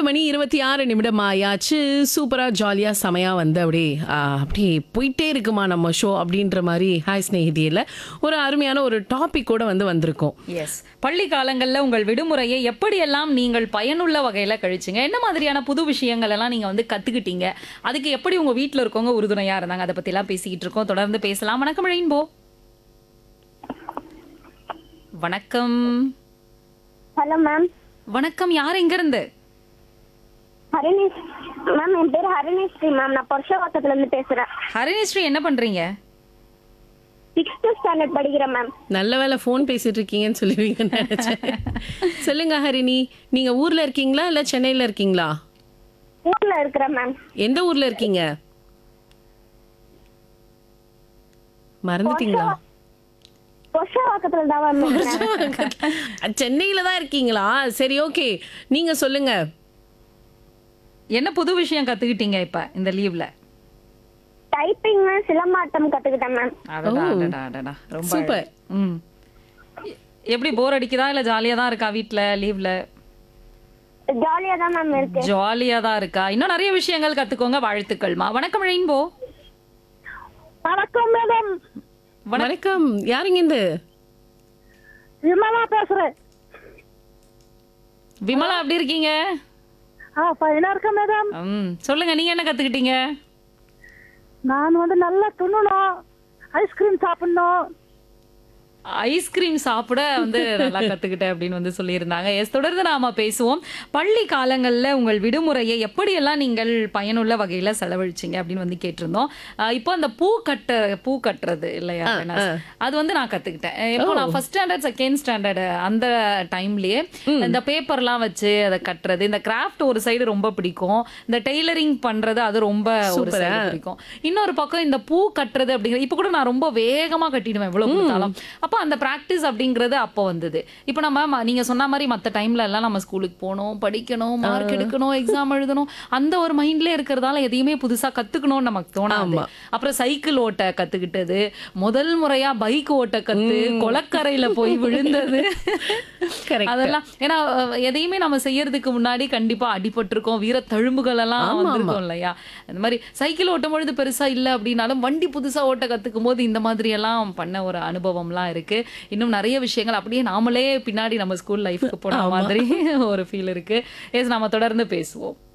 மணி இருபத்தி ஆறு நிமிடம் ஆயாச்சு சூப்பரா ஜாலியா செமையா வந்து அப்படியே ஆ, அப்படியே போயிட்டே இருக்குமா நம்ம ஷோ அப்படின்ற மாதிரி ஹாய் ஸ்நேகிதியில ஒரு அருமையான ஒரு டாபிக் கூட வந்து வந்திருக்கோம் எஸ் பள்ளி காலங்கள்ல உங்கள் விடுமுறையை எப்படியெல்லாம் நீங்கள் பயனுள்ள வகையில கழிச்சீங்க என்ன மாதிரியான புது விஷயங்கள் எல்லாம் நீங்க வந்து கத்துக்கிட்டீங்க அதுக்கு எப்படி உங்க வீட்ல இருக்கவங்க உறுதுணையா இருந்தாங்க அதை பத்தி எல்லாம் பேசிக்கிட்டு இருக்கோம் தொடர்ந்து பேசலாம் வணக்கம் ரெயின்போ வணக்கம் ஹலோ மேம் வணக்கம் யார் எங்க இருந்து ஹரிணேஷ் மேம் என் பேர் ஹரிணேஸ்ரீ மேம் நான் பர்ஷவாக்கத்துல இருந்து பேசுறேன் ஹரிணிஸ்ரீ என்ன பண்றீங்க சிக்ஸ்த் ஸ்டாண்டர்ட் படிக்கிறேன் மேம் நல்ல வேளை ஃபோன் பேசிட்டு இருக்கீங்கன்னு சொல்லுவீங்கன்னு நினைச்சேன் சொல்லுங்க ஹரிணி நீங்க ஊர்ல இருக்கீங்களா இல்ல சென்னையில இருக்கீங்களா ஊர்ல இருக்கிறேன் மேம் எந்த ஊர்ல இருக்கீங்க மறந்துட்டீங்களா பர்ஷவாக்கத்துல தான் மேம் இருக்கிறேன் சென்னையில தான் இருக்கீங்களா சரி ஓகே நீங்க சொல்லுங்க என்ன புது விஷயம் கத்துக்கிட்டீங்க இப்ப இந்த லீவ்ல டைப்பிங் சிலம்பாட்டம் கத்துக்கிட்டேன் மேம் அடடா, அடடா, அடடா. ரொம்ப Super. ம் எ- எப்படி போர் அடிக்குதா இல்ல ஜாலியா தான் இருக்கா வீட்ல லீவ்ல ஜாலியா தான் மேம் இருக்கு ஜாலியா தான் இருக்கா இன்னும் நிறைய விஷயங்கள் கத்துக்கோங்க வாழ்த்துக்கள்மா வணக்கம் ரெயின்போ வணக்கம் மேடம் வணக்கம் யாருங்க இந்த விமலா பேசுறேன் விமலா எப்படி இருக்கீங்க ஆ ஃபைனா இருக்கேன் மேடம் ம் சொல்லுங்க நீங்க என்ன கத்துக்கிட்டீங்க நான் வந்து நல்லா துண்ணணும் ஐஸ்கிரீம் சாப்பிடணும் ஐஸ்கிரீம் சாப்பிட வந்து நல்லா கத்துக்கிட்டேன் அப்படின்னு வந்து சொல்லியிருந்தாங்க எஸ் தொடர்ந்து நாம பேசுவோம் பள்ளி காலங்கள்ல உங்கள் விடுமுறையை எப்படியெல்லாம் நீங்கள் பயனுள்ள வகையில செலவழிச்சீங்க அப்படின்னு வந்து கேட்டிருந்தோம் அஹ் இப்போ அந்த பூ கட்ட பூ கட்டுறது இல்லையா பெனாஸ்? அது வந்து நான் கத்துக்கிட்டேன் அஹ் இப்போ நான் ஃபர்ஸ்ட் ஸ்டாண்டர்ட் செகண்ட் ஸ்டாண்டர்ட் அந்த டைம்லயே இந்த பேப்பர்லாம் வச்சு அதை கட்டுறது இந்த கிராஃப்ட் ஒரு சைடு ரொம்ப பிடிக்கும் இந்த டெய்லரிங் பண்றது அது ரொம்ப ஒரு சைடு பிடிக்கும் இன்னொரு பக்கம் இந்த பூ கட்டுறது அப்படிங்கிறது இப்போ கூட நான் ரொம்ப வேகமா கட்டிடுவேன் எவ்வளவு கொடுத்தாலும் அப்போ அந்த பிராக்டிஸ் அப்படிங்கிறது அப்போ வந்தது இப்போ நம்ம ம- நீங்க சொன்ன மாதிரி மற்ற டைம்ல எல்லாம் நம்ம ஸ்கூலுக்கு போகணும் படிக்கணும் மார்க் எடுக்கணும் எக்ஸாம் எழுதணும் அந்த ஒரு மைண்ட்ல இருக்கிறதால எதையுமே புதுசா கத்துக்கணும்னு நமக்கு தோணாது அப்புறம் சைக்கிள் ஓட்ட கத்துக்கிட்டது முதல் முறையா பைக் ஓட்ட கத்து கொளக்கரையில போய் விழுந்தது Correct. அதெல்லாம் ஏன்னா அஹ், எதையுமே நம்ம செய்யறதுக்கு முன்னாடி கண்டிப்பா அடிபட்டிருக்கோம் வீர தழும்புகள் எல்லாம் வந்திருக்கும் இல்லையா இந்த மாதிரி சைக்கிள் ஓட்டும் பொழுது பெருசா இல்ல அப்படின்னாலும் வண்டி புதுசா ஓட்ட கத்துக்கும் போது இந்த மாதிரி எல்லாம் பண்ண ஒரு அனுபவம்லாம் இருக்கு இன்னும் நிறைய விஷயங்கள் அப்படியே நாமளே பின்னாடி நம்ம ஸ்கூல் லைஃப்க்கு போன மாதிரி ஒரு ஃபீல் இருக்கு எஸ் நாம தொடர்ந்து பேசுவோம்